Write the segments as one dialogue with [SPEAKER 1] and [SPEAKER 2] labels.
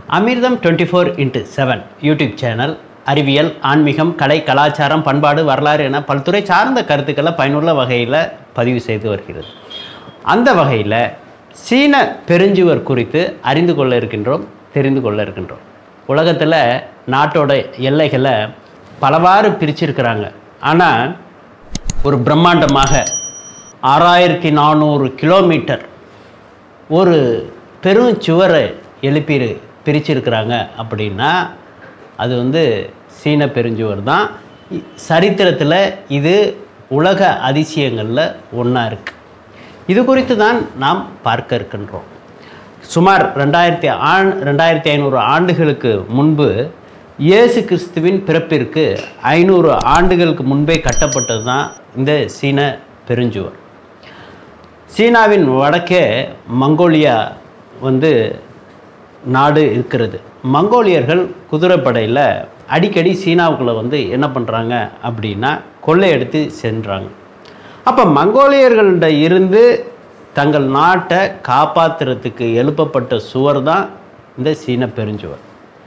[SPEAKER 1] அமிர்தம் twenty four into seven YouTube channel அறிவியல் ஆன்மீகம் கலை கலாச்சாரம் பண்பாடு வரலாறு என பல்துறை சார்ந்த கருத்துக்களை பயனுள்ள வகையில் பதிவு செய்து வருகிறது அந்த வகையில் சீன பெருஞ்சுவர் குறித்து அறிந்து கொள்ள இருக்கின்றோம் தெரிந்து கொள்ள இருக்கின்றோம் உலகத்தில் நாட்டோட எல்லைகளை பலவாறு பிரிச்சிருக்கிறாங்க ஆனால் ஒரு பிரம்மாண்டமாக ஆறாயிரத்தி நானூறு கிலோமீட்டர் ஒரு பெரும் சுவரை எழுப்பி பிரிச்சிருக்கிறாங்க அப்படின்னா அது வந்து சீன பெருஞ்சுவர் தான் இ- சரித்திரத்தில் இது உலக அதிசயங்களில் ஒன்றா இருக்குது இது குறித்து தான் நாம் பார்க்க இருக்கின்றோம் சுமார் ரெண்டாயிரத்தி ஆண் ரெண்டாயிரத்தி ஐநூறு ஆண்டுகளுக்கு முன்பு இயேசு கிறிஸ்துவின் பிறப்பிற்கு ஐநூறு ஆண்டுகளுக்கு முன்பே கட்டப்பட்டது தான் இந்த சீன பெருஞ்சுவர் சீனாவின் வடக்கே மங்கோலியா வந்து நாடு இருக்கிறது மங்கோலியர்கள் குதிரைப்படையில் அடிக்கடி சீனாவுக்குள்ளே வந்து என்ன பண்ணுறாங்க அப்படின்னா கொள்ளையடித்து சென்றாங்க அப்போ மங்கோலியர்கள்ட இருந்து தங்கள் நாட்டை காப்பாற்றுறதுக்கு எழுப்பப்பட்ட சுவர் தான் இந்த சீன பெருஞ்சுவர்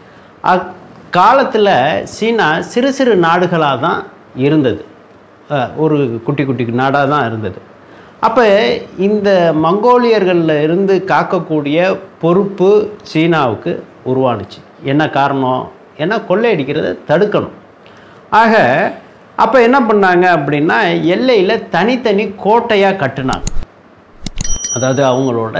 [SPEAKER 1] அக்காலத்தில் சீனா சிறு சிறு நாடுகளாக தான் இருந்தது அஹ், ஒரு குட்டி குட்டி நாடாக தான் இருந்தது அப்போ இந்த மங்கோலியர்களில் இருந்து காக்கக்கூடிய பொறுப்பு சீனாவுக்கு உருவானுச்சு என்ன காரணம் ஏன்னா கொள்ளையடிக்கிறத தடுக்கணும் ஆக அப்போ என்ன பண்ணாங்க அப்படின்னா எல்லையில் தனித்தனி கோட்டையாக கட்டுனாங்க அதாவது அவங்களோட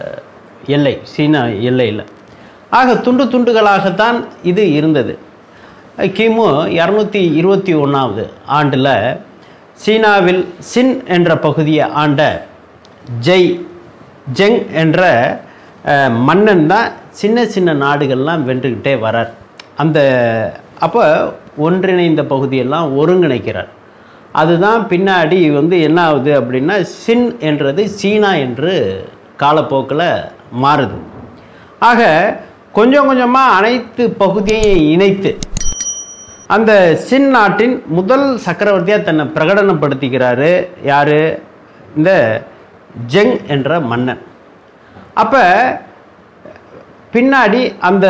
[SPEAKER 1] எல்லை சீனா எல்லையில் ஆக துண்டு துண்டுகளாகத்தான் இது இருந்தது கிமு இரநூத்தி இருபத்தி ஒன்றாவது ஆண்டில் சீனாவில் சின் என்ற பகுதியை ஆண்ட ஜெய் ஜெங் என்ற அஹ், மன்னன் தான் சின்ன சின்ன நாடுகள்லாம் வென்றுக்கிட்டே வரார் அந்த அப்போ ஒன்றிணைந்த பகுதியெல்லாம் ஒருங்கிணைக்கிறார் அதுதான் பின்னாடி வந்து என்ன ஆகுது அப்படின்னா சின் என்றது சீனா என்று காலப்போக்கில் மாறுது ஆக கொஞ்சம் கொஞ்சமாக அனைத்து பகுதியையும் இணைத்து அந்த சின் நாட்டின் முதல் சக்கரவர்த்தியாக தன்னை பிரகடனப்படுத்திக்கிறாரு யார் இந்த ஜெங் என்ற மன்னன் அப்போ பின்னாடி அந்த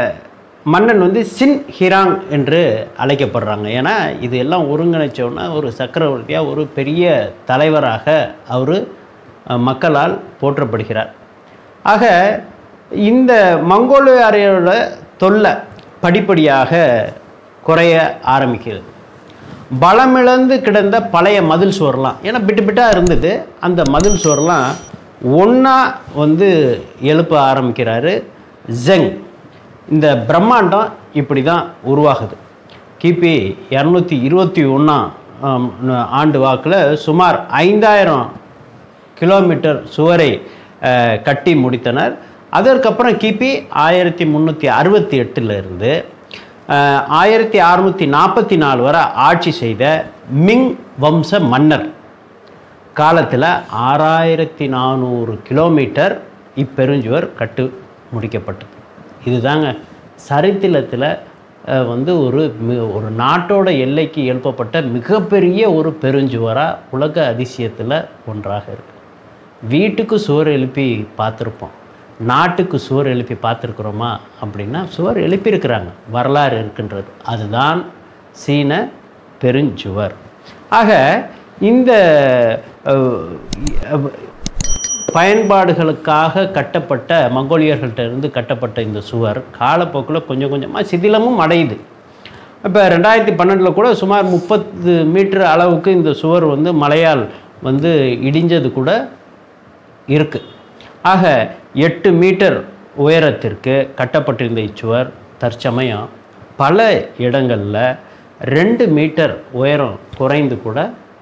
[SPEAKER 1] மன்னன் வந்து சின் ஹிராங் என்று அழைக்கப்படுறாங்க ஏன்னா இது எல்லாம் ஒருங்கிணைச்சோன்னா ஒரு சக்கரவர்த்தியாக ஒரு பெரிய தலைவராக அவர் மக்களால் போற்றப்படுகிறார் ஆக இந்த மங்கோலியாரியோட தொல்லை படிப்படியாக குறைய ஆரம்பிக்கிறது பலமிழந்து கிடந்த பழைய மதில் சுவர்லாம் ஏன்னா பிட்டு பிட்டாக இருந்தது அந்த மதில் சுவர்லாம் ஒன்றா வந்து எழுப்ப ஆரம்பிக்கிறாரு ஜெங் இந்த பிரம்மாண்டம் இப்படி தான் உருவாகுது கிபி இரநூத்தி இருபத்தி ஒன்றாம் ஆண்டு வாக்கில் சுமார் ஐந்தாயிரம் கிலோமீட்டர் சுவரை அஹ், கட்டி முடித்தனர் அதற்கப்புறம் கிபி ஆயிரத்தி முந்நூற்றி அறுபத்தி எட்டுலேருந்து ஆயிரத்தி அறுநூற்றி நாற்பத்தி நாலு வரை ஆட்சி செய்த மிங் வம்ச மன்னர் காலத்தில் ஆறாயிரத்தி நானூறு கிலோமீட்டர் இப்பெருஞ்சுவர் கட்டு முடிக்கப்பட்டது இதுதாங்க சரித்திரத்தில் அஹ், வந்து ஒரு மி- ஒரு நாட்டோட எல்லைக்கு எழுப்பப்பட்ட மிகப்பெரிய ஒரு பெருஞ்சுவராக உலக அதிசயத்தில் ஒன்றாக இருக்கு வீட்டுக்கு சுவர் எழுப்பி பார்த்துருப்போம் நாட்டுக்கு சுவர் எழுப்பி பார்த்துருக்குறோமா அப்படின்னா சுவர் எழுப்பியிருக்கிறாங்க வரலாறு இருக்கின்றது அதுதான் சீன பெருஞ்சுவர் ஆக இந்த அஹ், அஹ், பயன்பாடுகளுக்காக கட்டப்பட்ட மங்கோலியர்கள்ட்ட இருந்து கட்டப்பட்ட இந்த சுவர் காலப்போக்கில் கொஞ்சம் கொஞ்சமாக சிதிலமும் அடையுது இப்போ ரெண்டாயிரத்தி பன்னெண்டில் கூட சுமார் முப்பது மீட்டர் அளவுக்கு இந்த சுவர் வந்து மழையால் வந்து இடிஞ்சது கூட இருக்குது ஆக எட்டு மீட்டர் உயரத்திற்கு கட்டப்பட்டிருந்த இச்சுவர் தற்சமயம் பல இடங்களில் ரெண்டு மீட்டர் உயரம் குறைந்து கூட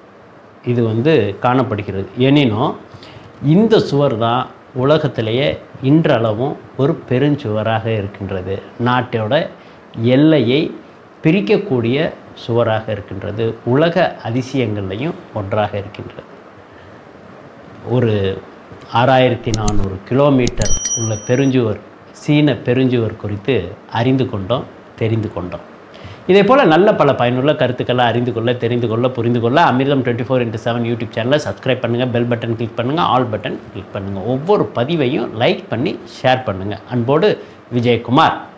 [SPEAKER 1] இது வந்து காணப்படுகிறது எனினும் இந்த சுவர் தான் உலகத்திலேயே இன்றளவும் ஒரு பெருஞ்சுவராக இருக்கின்றது நாட்டோட எல்லையை பிரிக்கக்கூடிய சுவராக இருக்கின்றது உலக அதிசயங்கள்லையும் ஒன்றாக இருக்கின்றது ஒரு ஆறாயிரத்தி நானூறு கிலோமீட்டர் உள்ள பெருஞ்சுவர் சீன பெருஞ்சுவர் குறித்து அறிந்து கொண்டோம் தெரிந்து கொண்டோம் இதே போல் நல்ல பல பயனுள்ள கருத்துக்களை அறிந்து கொள்ள தெரிந்து கொள்ள புரிந்து கொள்ள Amirtham twenty four into seven YouTube சேனலை சப்ஸ்கிரைப் பண்ணுங்கள் பெல் பட்டன் கிளிக் பண்ணுங்கள் ஆல் பட்டன் கிளிக் பண்ணுங்கள் ஒவ்வொரு பதிவையும் லைக் பண்ணி ஷேர் பண்ணுங்கள் அன்போடு விஜயகுமார்